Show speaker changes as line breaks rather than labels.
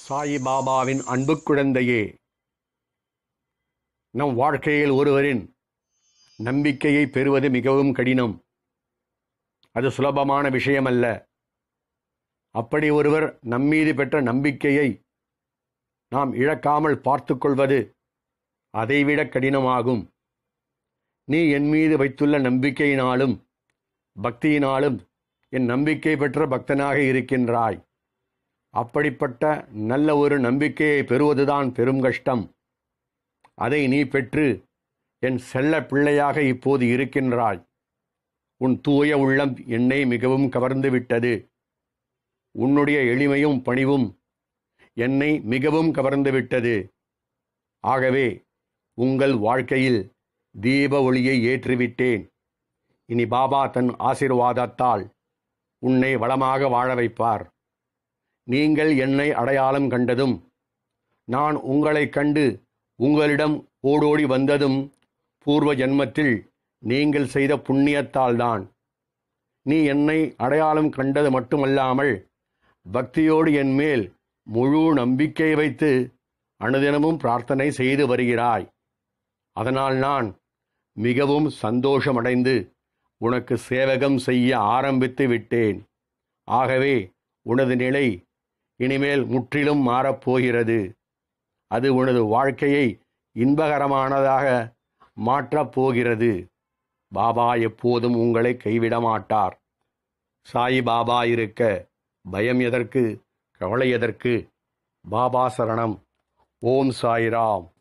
சாயி பாபாவின் அன்பு குழந்தையே நம் வாழ்க்கையில் ஒருவரின் நம்பிக்கையை பெறுவது மிகவும் கடினம் அது சுலபமான விஷயமல்ல அப்படி ஒருவர் நம்மீது பெற்ற நம்பிக்கையை நாம் இழக்காமல் பார்த்துக் கொள்வது அதைவிட கடினமாகும் நீ என் மீது வைத்துள்ள நம்பிக்கையினாலும் பக்தியினாலும் என் நம்பிக்கை பெற்ற பக்தனாக இருக்கின்றாய் அப்படிப்பட்ட நல்ல ஒரு நம்பிக்கையை பெறுவதுதான் பெரும் கஷ்டம் அதை நீ பெற்று என் செல்ல பிள்ளையாக இப்போது இருக்கின்றாய் உன் தூய உள்ளம் என்னை மிகவும் கவர்ந்து விட்டது உன்னுடைய எளிமையும் பணிவும் என்னை மிகவும் கவர்ந்து விட்டது ஆகவே உங்கள் வாழ்க்கையில் தீப ஒளியை ஏற்றிவிட்டேன் இனி பாபா தன் ஆசீர்வாதத்தால் உன்னை வளமாக வாழ வைப்பார் நீங்கள் என்னை அடையாளம் கண்டதும் நான் உங்களைக் கண்டு உங்களிடம் ஓடோடி வந்ததும் பூர்வ ஜன்மத்தில் நீங்கள் செய்த புண்ணியத்தால்தான் நீ என்னை அடையாளம் கண்டது மட்டுமல்லாமல் பக்தியோடு என் மேல் முழு நம்பிக்கை வைத்து அனுதினமும் பிரார்த்தனை செய்து வருகிறாய் அதனால் நான் மிகவும் சந்தோஷமடைந்து உனக்கு சேவகம் செய்ய ஆரம்பித்து விட்டேன் ஆகவே உனது நிலை இனிமேல் முற்றிலும் மாறப்போகிறது அது உனது வாழ்க்கையை இன்பகரமானதாக மாற்றப் போகிறது பாபா எப்போதும் உங்களை கைவிட மாட்டார் சாய் பாபா இருக்க பயம் எதற்கு கவலை எதற்கு பாபா சரணம் ஓம் சாய்ராம்